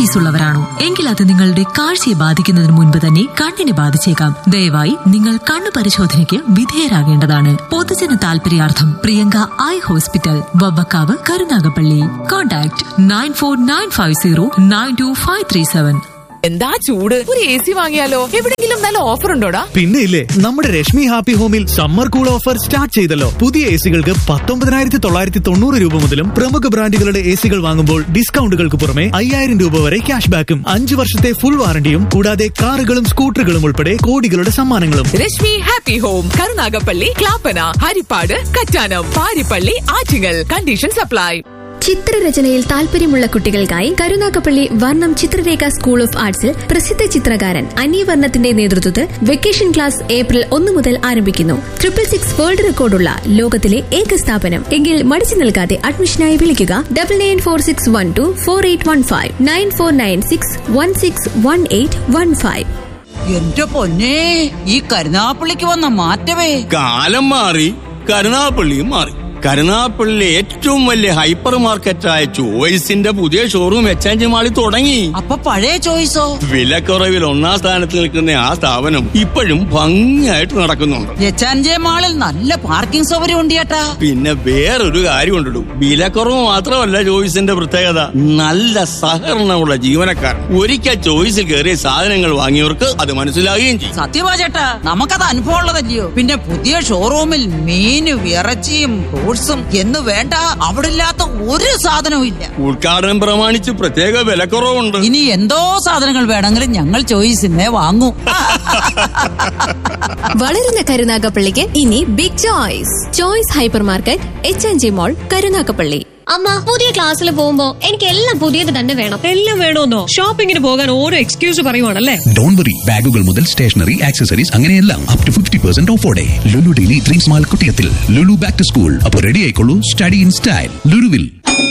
Diabetes ഉള്ളവരാണോ എങ്കിൽ അത് നിങ്ങളുടെ കാഴ്ചയെ ബാധിക്കുന്നതിന് മുൻപ് തന്നെ കണ്ണിനെ ബാധിച്ചേക്കാം ദയവായി നിങ്ങൾ കണ്ണു പരിശോധനയ്ക്ക് വിധേയരാകേണ്ടതാണ് പൊതുജന താൽപര്യാർത്ഥം Priyanka eye hospital Vavvakkavu Karunagappally contact nine four nine five zero nine two five three seven എന്താ ചൂട് ഒരു എ സി വാങ്ങിയാലോ എവിടെങ്കിലും നല്ല ഓഫർ ഉണ്ടോടാ പിന്നെ ഇല്ലേ നമ്മുടെ രശ്മി ഹാപ്പി ഹോമിൽ സമ്മർ കൂൾ ഓഫർ സ്റ്റാർട്ട് ചെയ്തല്ലോ പുതിയ എ സികൾക്ക് പത്തൊമ്പതിനായിരത്തി തൊള്ളായിരത്തി തൊണ്ണൂറ് രൂപ മുതലും പ്രമുഖ ബ്രാൻഡുകളുടെ എ സികൾ വാങ്ങുമ്പോൾ ഡിസ്കൗണ്ടുകൾക്ക് പുറമെ അയ്യായിരം രൂപ വരെ ക്യാഷ് ബാക്കും അഞ്ചു വർഷത്തെ ഫുൾ വാറണ്ടിയും കൂടാതെ കാറുകളും സ്കൂട്ടറുകളും ഉൾപ്പെടെ കോടികളുടെ സമ്മാനങ്ങളും Reshmi happy home Karunagappally Clappana Harippad Kattanam Paripally Attingal condition apply ചിത്രരചനയിൽ താല്പര്യമുള്ള കുട്ടികൾക്കായി കരുനാഗപ്പള്ളി വർണ്ണം ചിത്രരേഖ സ്കൂൾ ഓഫ് ആർട്സിൽ പ്രസിദ്ധ ചിത്രകാരൻ അനി വർണ്ണത്തിന്റെ നേതൃത്വത്തിൽ വെക്കേഷൻ ക്ലാസ് ഏപ്രിൽ ഒന്ന് മുതൽ ആരംഭിക്കുന്നു ട്രിപ്പിൾ സിക്സ് വേൾഡ് റെക്കോർഡുള്ള ലോകത്തിലെ ഏക സ്ഥാപനം എങ്കിൽ മടിച്ചു നിൽക്കാതെ അഡ്മിഷനായി വിളിക്കുക double nine four six one two four eight one five nine four nine six one six one eight one five എന്റെ പൊന്നെ ഈ കരുനാപ്പള്ളിക്ക് വന്ന മാറ്റമേ കാലം മാറി കരുനാപ്പള്ളിയും മാറി കരുനാപ്പള്ളിയിലെ ഏറ്റവും വലിയ ഹൈപ്പർ മാർക്കറ്റായ ചോയ്സിന്റെ പുതിയ ഷോറൂം എച്ച് മാളിൽ തുടങ്ങി അപ്പൊ പഴയ ചോയ്സോ വിലക്കുറവിൽ ഒന്നാം സ്ഥാനത്ത് നിൽക്കുന്ന ആ സ്ഥാപനം ഇപ്പോഴും ഭംഗിയായിട്ട് നടക്കുന്നുണ്ട് എച്ചാൻജെ മാളിൽ നല്ല പാർക്കിംഗ് സൗകര്യം ഉണ്ട് ചേട്ടാ പിന്നെ വേറൊരു കാര്യം ഉണ്ടിടും വിലക്കുറവ് മാത്രമല്ല ചോയ്സിന്റെ പ്രത്യേകത നല്ല സഹകരണമുള്ള ജീവനക്കാർ ഒരിക്കൽ ചോയ്സിൽ കയറിയ സാധനങ്ങൾ വാങ്ങിയവർക്ക് അത് മനസ്സിലാകുകയും ചെയ്യും സത്യമാ ചേട്ടാ നമുക്കത് അനുഭവം ഉള്ളതല്ലയോ പിന്നെ പുതിയ ഷോറൂമിൽ മീനും ഇറച്ചിയും ഫ്രൂട്ട്സും എന്ന് വേണ്ട അവിടെ ഇല്ലാത്ത ഒരു സാധനവും ഇല്ല ഉദ്ഘാടനം പ്രമാണിച്ച് പ്രത്യേക വിലക്കുറവുണ്ട് ഇനി എന്തോ സാധനങ്ങൾ വേണമെങ്കിലും ഞങ്ങൾ ചോയ്സിന്നെ വാങ്ങൂ വളരുന്ന കരുനാഗപ്പള്ളിക്ക് ഇനി big choice choice hypermarket H N G mall Karunagappally അമ്മ പുതിയ ക്ലാസ്സിൽ പോകുമ്പോ എനിക്ക് എല്ലാം പുതിയത് തന്നെ വേണം എല്ലാം വേണമെന്നോ ഷോപ്പിങ്ങിന് പോകാൻ ഓരോ എക്സ്ക്യൂസ് പറയുവാണല്ലേ ഡോൺ വറി ബാഗുകൾ മുതൽ സ്റ്റേഷനറി ആക്സസറീസ് അങ്ങനെയെല്ലാം അപ് ടു ഫിഫ്റ്റി പെർസെന്റ് ഓഫോടെ ലുലു ഡെയിലി ഡ്രീം സ്മാൾ കുട്ടിയത്തിൽ ലുലു ബാക്ക് ടു സ്കൂൾ അപ്പോൾ റെഡി ആയിക്കോളൂ സ്റ്റഡി ഇൻ സ്റ്റൈൽ ലുലുവിൽ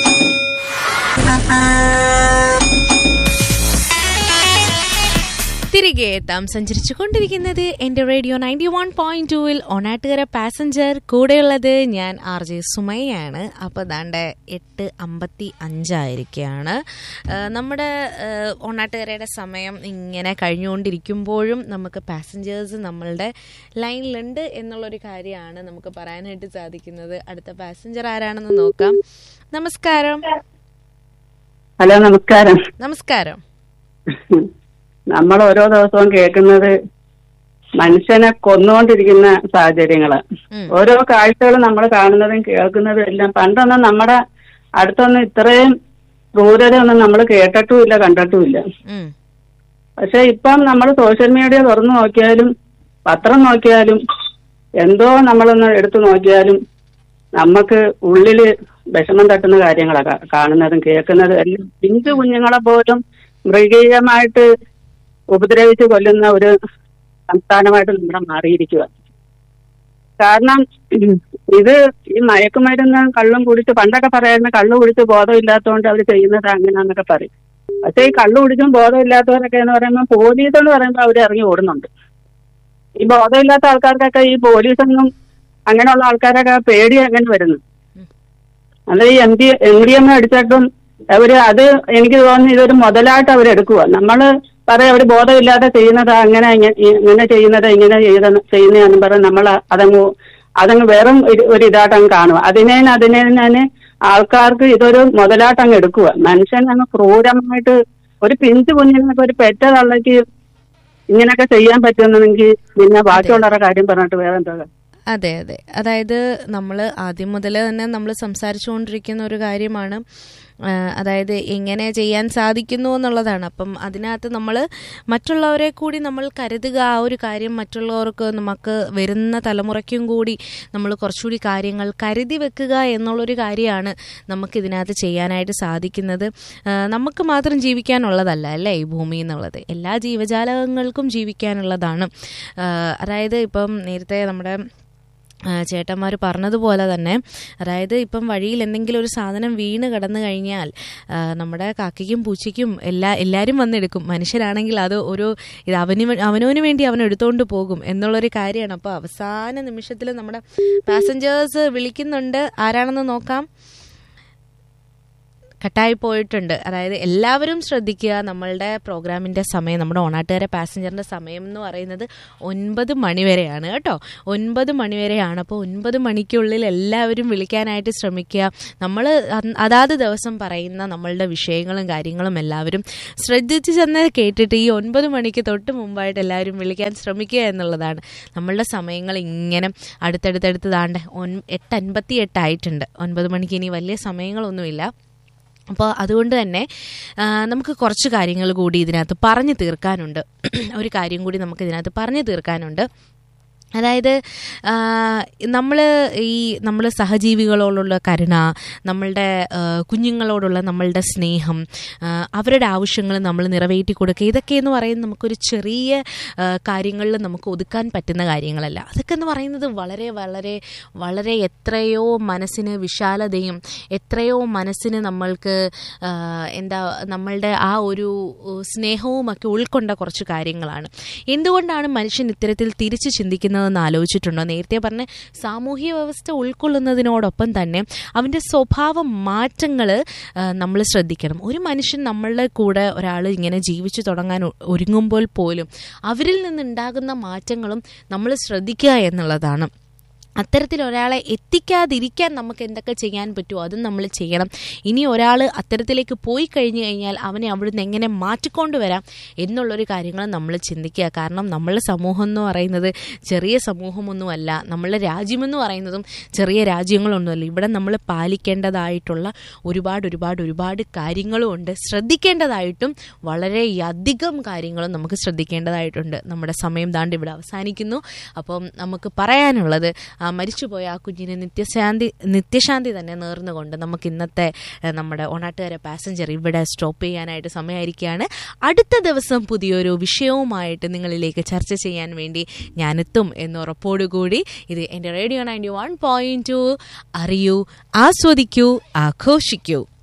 തിരികെ എത്താം സഞ്ചരിച്ചു കൊണ്ടിരിക്കുന്നത് എന്റെ റേഡിയോ നയൻറ്റി വൺ പോയിന്റ് ടൂവിൽ ഒണാട്ടുകര പാസഞ്ചർ കൂടെയുള്ളത് ഞാൻ ആർ ജെ സുമയ്യാണ് അപ്പോൾ ദാണ്ട് എട്ട് അമ്പത്തി അഞ്ചായിരിക്കുകയാണ് ഏഹ് നമ്മുടെ ഏഹ് ഒണാട്ടുകരയുടെ സമയം ഇങ്ങനെ കഴിഞ്ഞുകൊണ്ടിരിക്കുമ്പോഴും നമുക്ക് പാസഞ്ചേഴ്സ് നമ്മളുടെ ലൈനിലുണ്ട് എന്നുള്ളൊരു കാര്യമാണ് നമുക്ക് പറയാനായിട്ട് സാധിക്കുന്നത് അടുത്ത പാസഞ്ചർ ആരാണെന്ന് നോക്കാം നമസ്കാരം ഹലോ നമസ്കാരം നമസ്കാരം നമ്മൾ ഓരോ ദിവസവും കേൾക്കുന്നത് മനുഷ്യനെ കൊന്നുകൊണ്ടിരിക്കുന്ന സാഹചര്യങ്ങള് ഉം. ഓരോ കാഴ്ചകളും നമ്മൾ കാണുന്നതും കേൾക്കുന്നതും എല്ലാം പണ്ടൊന്നും നമ്മുടെ അടുത്തൊന്നും ഇത്രയും ക്രൂരതയൊന്നും നമ്മൾ കേട്ടിട്ടുമില്ല കണ്ടിട്ടുമില്ല ഉം. പക്ഷെ ഇപ്പം നമ്മൾ സോഷ്യൽ മീഡിയ തുറന്നു നോക്കിയാലും പത്രം നോക്കിയാലും എന്തോ നമ്മളൊന്ന് എടുത്തു നോക്കിയാലും നമുക്ക് ഉള്ളില് വിഷമം തട്ടുന്ന കാര്യങ്ങളാണ് കാ- കാണുന്നതും കേൾക്കുന്നതും എല്ലാം പിഞ്ചു കുഞ്ഞുങ്ങളെ പോലും മൃഗീയമായിട്ട് ഉപദ്രവിച്ച് കൊല്ലുന്ന ഒരു സംസ്ഥാനമായിട്ട് നമ്മുടെ മാറിയിരിക്കുക കാരണം ഇത് ഈ മയക്കുമരുന്ന് കള്ളും കുടിച്ച് പണ്ടൊക്കെ പറയായിരുന്നു കള്ളു കുടിച്ച് ബോധമില്ലാത്തതുകൊണ്ട് അവർ ചെയ്യുന്നത് അങ്ങനെയാന്നൊക്കെ പറയും പക്ഷെ ഈ കള്ളു കുടിച്ചും ബോധമില്ലാത്തവരൊക്കെ എന്ന് പറയുമ്പോൾ പോലീസ് എന്ന് പറയുമ്പോൾ അവർ ഇറങ്ങി ഓടുന്നുണ്ട് ഈ ബോധമില്ലാത്ത ആൾക്കാർക്കൊക്കെ ഈ പോലീസൊന്നും അങ്ങനെയുള്ള ആൾക്കാരൊക്കെ പേടി അങ്ങനെ വരുന്നു അത് ഈ M D M D M അടിച്ചിട്ടും അവര് അത് എനിക്ക് തോന്നുന്നു ഇതൊരു മുതലായിട്ട് അവരെടുക്കുക നമ്മള് പറയാം അവര് ബോധമില്ലാതെ ചെയ്യുന്നത് അങ്ങനെ ഇങ്ങ- ഇങ്ങനെ ചെയ്യുന്നത് ഇങ്ങനെ ചെയ്ത ചെയ്യുന്നതെന്ന് പറഞ്ഞ് നമ്മൾ അതങ്ങ് അതങ്ങ് വെറും ഒരു- ഒരു ഇതായിട്ട് അങ്ങ് കാണുക അതിനെ അതിനെ തന്നെ ആൾക്കാർക്ക് ഇതൊരു മുതലായിട്ട് അങ്ങ് എടുക്കുക മനുഷ്യൻ അങ്ങ് ക്രൂരമായിട്ട് ഒരു പിഞ്ചു കുഞ്ഞിനൊക്കെ ഒരു പെറ്റ തള്ളയ്ക്ക് ഇങ്ങനെയൊക്കെ ചെയ്യാൻ പറ്റുന്നെങ്കിൽ പിന്നെ ബാക്കിയുള്ളവരുടെ കാര്യം പറഞ്ഞിട്ട് വേറെ എന്താ അതെ അതെ അതായത് നമ്മൾ ആദ്യം മുതൽ തന്നെ നമ്മൾ സംസാരിച്ചുകൊണ്ടിരിക്കുന്ന ഒരു കാര്യമാണ് ആ, അതായത് എങ്ങനെ ചെയ്യാൻ സാധിക്കുന്നു എന്നുള്ളതാണ് അപ്പം അതിനകത്ത് നമ്മൾ മറ്റുള്ളവരെ കൂടി നമ്മൾ കരുതുക ആ ഒരു കാര്യം മറ്റുള്ളവർക്ക് നമുക്ക് വരുന്ന തലമുറയ്ക്കും കൂടി നമ്മൾ കുറച്ചുകൂടി കാര്യങ്ങൾ കരുതി വെക്കുക എന്നുള്ളൊരു കാര്യമാണ് നമുക്ക് ഇതിനകത്ത് ചെയ്യാനായിട്ട് സാധിക്കുന്നത് ആ, നമുക്ക് മാത്രം ജീവിക്കാനുള്ളതല്ല അല്ലേ ഈ ഭൂമി എന്നുള്ളത് എല്ലാ ജീവജാലകങ്ങൾക്കും ജീവിക്കാനുള്ളതാണ് ആ, അതായത് ഇപ്പം നേരത്തെ നമ്മുടെ ചേട്ടന്മാർ പറഞ്ഞതുപോലെ തന്നെ അതായത് ഇപ്പം വഴിയിൽ എന്തെങ്കിലും ഒരു സാധനം വീണ് കിടന്നു കഴിഞ്ഞാൽ ആ, നമ്മുടെ കാക്കയ്ക്കും പൂച്ചയ്ക്കും എല്ലാ എല്ലാവരും വന്നെടുക്കും മനുഷ്യരാണെങ്കിൽ അത് ഒരു ഇത് അവന് വേ- അവനവന് വേണ്ടി അവൻ എടുത്തുകൊണ്ട് പോകും എന്നുള്ളൊരു കാര്യമാണ് അപ്പോൾ അവസാന നിമിഷത്തിൽ നമ്മുടെ പാസഞ്ചേഴ്സ് വിളിക്കുന്നുണ്ട് ആരാണെന്ന് നോക്കാം കട്ടായി പോയിട്ടുണ്ട് അതായത് എല്ലാവരും ശ്രദ്ധിക്കുക നമ്മളുടെ പ്രോഗ്രാമിൻ്റെ സമയം നമ്മുടെ ഓണാട്ടുകാരെ പാസഞ്ചറിൻ്റെ സമയം എന്ന് പറയുന്നത് ഒൻപത് മണി വരെയാണ് കേട്ടോ ഒൻപത് മണി വരെയാണ് അപ്പോൾ ഒൻപത് മണിക്കുള്ളിൽ എല്ലാവരും വിളിക്കാനായിട്ട് ശ്രമിക്കുക നമ്മൾ അതാത് ദിവസം പറയുന്ന നമ്മളുടെ വിഷയങ്ങളും കാര്യങ്ങളും എല്ലാവരും ശ്രദ്ധിച്ച് ചെന്ന് കേട്ടിട്ട് ഈ ഒൻപത് മണിക്ക് തൊട്ട് മുമ്പായിട്ട് എല്ലാവരും വിളിക്കാൻ ശ്രമിക്കുക എന്നുള്ളതാണ് നമ്മളുടെ സമയങ്ങൾ ഇങ്ങനെ അടുത്തടുത്തടുത്ത് താണ്ട് ഒൻ എട്ട് അൻപത്തി എട്ടായിട്ടുണ്ട് ഒൻപത് മണിക്ക് ഇനി വലിയ സമയങ്ങളൊന്നുമില്ല അപ്പോൾ അതുകൊണ്ട് തന്നെ ആ, നമുക്ക് കുറച്ച് കാര്യങ്ങൾ കൂടി ഇതിനകത്ത് പറഞ്ഞു തീർക്കാനുണ്ട് ഒരു കാര്യം കൂടി നമുക്ക് ഇതിനകത്ത് പറഞ്ഞു തീർക്കാനുണ്ട് അതായത് നമ്മൾ ഈ നമ്മൾ സഹജീവികളോടുള്ള കരുണ നമ്മളുടെ ആ, കുഞ്ഞുങ്ങളോടുള്ള നമ്മളുടെ സ്നേഹം ആ, അവരുടെ ആവശ്യങ്ങൾ നമ്മൾ നിറവേറ്റി കൊടുക്കുക ഇതൊക്കെ എന്ന് പറയുന്നത് നമുക്കൊരു ചെറിയ കാര്യങ്ങളിൽ നമുക്ക് ഒതുക്കാൻ പറ്റുന്ന കാര്യങ്ങളല്ല അതൊക്കെ എന്ന് പറയുന്നത് വളരെ വളരെ വളരെ എത്രയോ മനസ്സിന് വിശാലതയും എത്രയോ മനസ്സിന് നമ്മൾക്ക് ആ, എന്താ നമ്മളുടെ ആ ഒരു ഉ, സ്നേഹവും ഒക്കെ ഉൾക്കൊണ്ട കുറച്ച് കാര്യങ്ങളാണ് എന്തുകൊണ്ടാണ് മനുഷ്യൻ ഇത്തരത്തിൽ തിരിച്ച് ചിന്തിക്കുന്നതെന്ന് ആലോചിച്ചിട്ടുണ്ടോ നേരത്തെ പറഞ്ഞ സാമൂഹ്യ വ്യവസ്ഥ ഉൾക്കൊള്ളുന്നതിനോടൊപ്പം തന്നെ അവൻ്റെ സ്വഭാവ മാറ്റങ്ങൾ നമ്മൾ ശ്രദ്ധിക്കണം ഒരു മനുഷ്യൻ നമ്മളുടെ കൂടെ ഒരാൾ ഇങ്ങനെ ജീവിച്ചു തുടങ്ങാൻ ഒ- ഒരുങ്ങുമ്പോൾ പോലും അവരിൽ നിന്നുണ്ടാകുന്ന മാറ്റങ്ങളും നമ്മൾ ശ്രദ്ധിക്കുക എന്നുള്ളതാണ് അത്തരത്തിൽ ഒരാളെ എത്തിക്കാതിരിക്കാൻ നമുക്ക് എന്തൊക്കെ ചെയ്യാൻ പറ്റുമോ അതും നമ്മൾ ചെയ്യണം ഇനി ഒരാൾ അത്തരത്തിലേക്ക് പോയി കഴിഞ്ഞു കഴിഞ്ഞാൽ അവനെ അവിടുന്ന് എങ്ങനെ മാറ്റിക്കൊണ്ടുവരാം എന്നുള്ളൊരു കാര്യങ്ങൾ നമ്മൾ ചിന്തിക്കുക കാരണം നമ്മളുടെ സമൂഹം എന്ന് പറയുന്നത് ചെറിയ സമൂഹമൊന്നുമല്ല നമ്മളുടെ രാജ്യമെന്ന് പറയുന്നതും ചെറിയ രാജ്യങ്ങളൊന്നുമല്ല ഇവിടെ നമ്മൾ പാലിക്കേണ്ടതായിട്ടുള്ള ഒരുപാട് ഒരുപാട് ഒരുപാട് കാര്യങ്ങളും ഉണ്ട് ശ്രദ്ധിക്കേണ്ടതായിട്ടും വളരെയധികം കാര്യങ്ങളും നമുക്ക് ശ്രദ്ധിക്കേണ്ടതായിട്ടുണ്ട് നമ്മുടെ സമയം ദാണ്ട് ഇവിടെ അവസാനിക്കുന്നു അപ്പം നമുക്ക് പറയാനുള്ളത് ആ മരിച്ചുപോയ ആ കുഞ്ഞിന് നിത്യശാന്തി നിത്യശാന്തി തന്നെ നേർന്നുകൊണ്ട് നമുക്ക് ഇന്നത്തെ ഏഹ്, നമ്മുടെ ഓണാട്ടുകാരെ പാസഞ്ചർ ഇവിടെ സ്റ്റോപ്പ് ചെയ്യാനായിട്ട് സമയമായിരിക്കുകയാണ് അടുത്ത ദിവസം പുതിയൊരു വിഷയവുമായിട്ട് നിങ്ങളിലേക്ക് ചർച്ച ചെയ്യാൻ വേണ്ടി ഞാനെത്തും എന്ന് ഉറപ്പോടുകൂടി ഇത് എൻ്റെ radio ninety one point two അറിയൂ ആസ്വദിക്കൂ ആഘോഷിക്കൂ